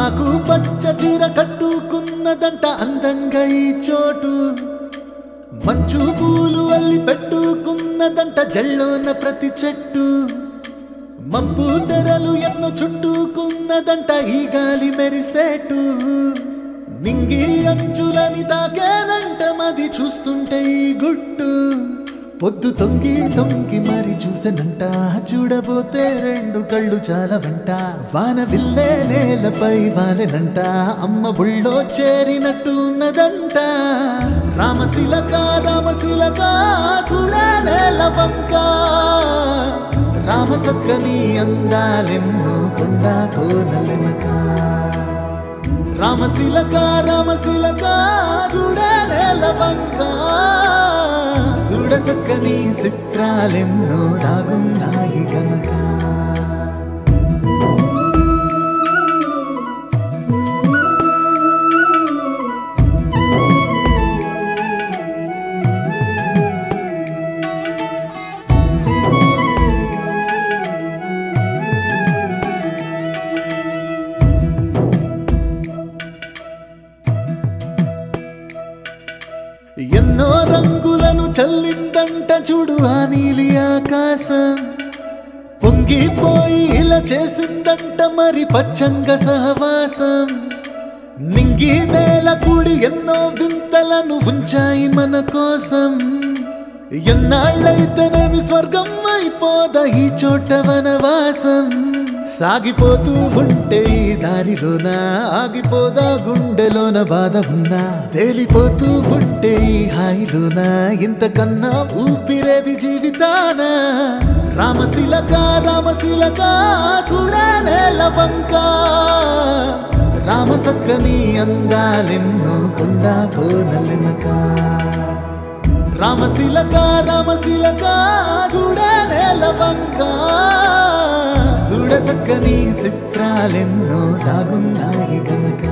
ఆకు పచ్చ చీర కట్టుకున్నదంట అందంగా ఈ చోటు మంచు పూలు అల్లి పెట్టుకున్నదంట జల్లోన ప్రతి చెట్టు మబ్బు తెరలు ఎన్నో చుట్టుకున్నదంట ఈ గాలి మెరిసేటు నింగి అంచులని తాకేదంట మది చూస్తుంటే ఈ గుట్టు పొద్దు తొంగి తొంగి మరి చూసెనంట చూడబోతే రెండు కళ్ళు చాలవంట వాన విల్లే నేలపై వాలెనంట అమ్మ ఒళ్ళో చేరినట్టు ఉన్నదంట రామశిలక రామశిలక చూడే నేల వంక రామసక్కని అందాలెన్నో కొండ కోనలెనక రామశిలక రామశిలక చూడే నేల వంక చూడసక్కని చిత్రాలెన్నో దాగున్నాయి గనక ఎన్నో రంగులను చల్లిందంట చూడు ఆ నీలి ఆకాశం పొంగిపోయి ఇలా చేసిందంట మరి పచ్చంగ సహవాసం నింగి నేల కూడి ఎన్నో వింతలను ఉంచాయి మన కోసం ఎన్నాళ్ళైతేనేమి స్వర్గం అయిపోదా ఈ చోట వనవాసం సాగిపోతూ ఉంటే ఈ దారిలోన ఆగిపోదా గుండెలోన బాధ ఉన్నా తేలిపోతూ ఉంటే ఈ హాయిలోన ఇంతకన్నా ఊపిరేది జీవితాన రామశిలక రామశిలక చూడే నేల వంక రామసక్కని అందాలెన్నో కొండ కోనలెనక రామశిలక రామశిలక చూడే నేల వంక చూడసక్కని చిత్రాలెన్నో దాగున్నాయి గనక